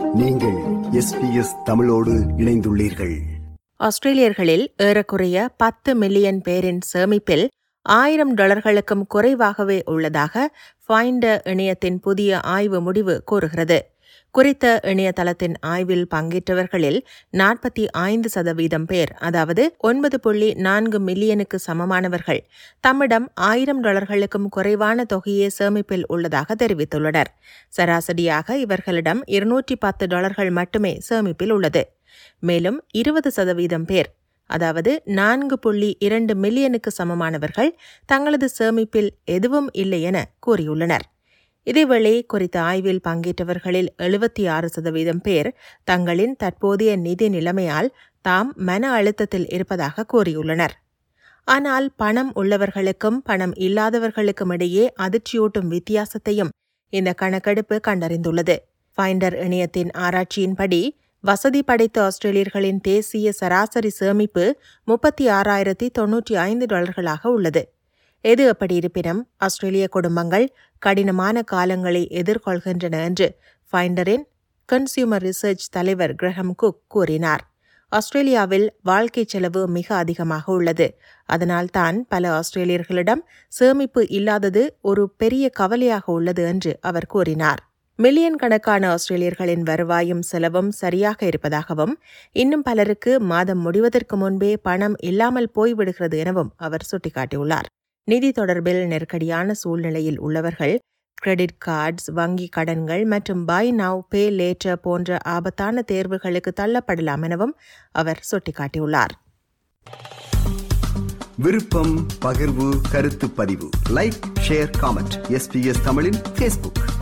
நீங்கள் எஸ்பிஎஸ் தமிழோடு இணைந்துள்ளீர்கள் ஆஸ்திரேலியர்களில் ஏறக்குறைய பத்து மில்லியன் பேரின் சேமிப்பில் ஆயிரம் டாலர்களுக்கும் குறைவாகவே உள்ளதாக ஃபைண்டர் இணையத்தின் புதிய ஆய்வு முடிவு கூறுகிறது குறித்த இணையதளத்தின் ஆய்வில் பங்கேற்றவர்களில் நாற்பத்தி ஐந்து சதவீதம் பேர் அதாவது ஒன்பது புள்ளி நான்கு மில்லியனுக்கு சமமானவர்கள் தம்மிடம் ஆயிரம் டாலர்களுக்கும் குறைவான தொகையே சேமிப்பில் உள்ளதாக தெரிவித்துள்ளனர் சராசரியாக இவர்களிடம் இருநூற்றி பத்து டாலர்கள் மட்டுமே சேமிப்பில் உள்ளது மேலும் இருபது சதவீதம் பேர் அதாவது நான்கு புள்ளி இரண்டு மில்லியனுக்கு சமமானவர்கள் தங்களது சேமிப்பில் எதுவும் இல்லை என கூறியுள்ளனர் இதேவேளை குறித்த ஆய்வில் பங்கேற்றவர்களில் எழுபத்தி ஆறு சதவீதம் பேர் தங்களின் தற்போதைய நிதி நிலைமையால் தாம் மன அழுத்தத்தில் இருப்பதாக கூறியுள்ளனர் ஆனால் பணம் உள்ளவர்களுக்கும் பணம் இல்லாதவர்களுக்கும் இடையே அதிர்ச்சியூட்டும் வித்தியாசத்தையும் இந்த கணக்கெடுப்பு கண்டறிந்துள்ளது ஃபைண்டர் இணையத்தின் ஆராய்ச்சியின்படி வசதி படைத்த ஆஸ்திரேலியர்களின் தேசிய சராசரி சேமிப்பு முப்பத்தி ஆறாயிரத்தி தொன்னூற்றி ஐந்து டாலர்களாக உள்ளது எது எப்படி இருப்பினும் ஆஸ்திரேலிய குடும்பங்கள் கடினமான காலங்களை எதிர்கொள்கின்றன என்று ஃபைண்டரின் கன்சியூமர் ரிசர்ச் தலைவர் கிரஹம் குக் கூறினார் ஆஸ்திரேலியாவில் வாழ்க்கை செலவு மிக அதிகமாக உள்ளது அதனால் தான் பல ஆஸ்திரேலியர்களிடம் சேமிப்பு இல்லாதது ஒரு பெரிய கவலையாக உள்ளது என்று அவர் கூறினார் மில்லியன் கணக்கான ஆஸ்திரேலியர்களின் வருவாயும் செலவும் சரியாக இருப்பதாகவும் இன்னும் பலருக்கு மாதம் முடிவதற்கு முன்பே பணம் இல்லாமல் போய்விடுகிறது எனவும் அவர் சுட்டிக்காட்டியுள்ளார் நிதி தொடர்பில் நெருக்கடியான சூழ்நிலையில் உள்ளவர்கள் கிரெடிட் கார்ட்ஸ் வங்கி கடன்கள் மற்றும் பை நவ் பே லேட்டர் போன்ற ஆபத்தான தேர்வுகளுக்கு தள்ளப்படலாம் எனவும் அவர் சுட்டிக்காட்டியுள்ளார் விருப்பம் பகிர்வு கருத்து பதிவு லைக் ஷேர் காமெண்ட் எஸ்பிஎஸ் தமிழின் ஃபேஸ்புக்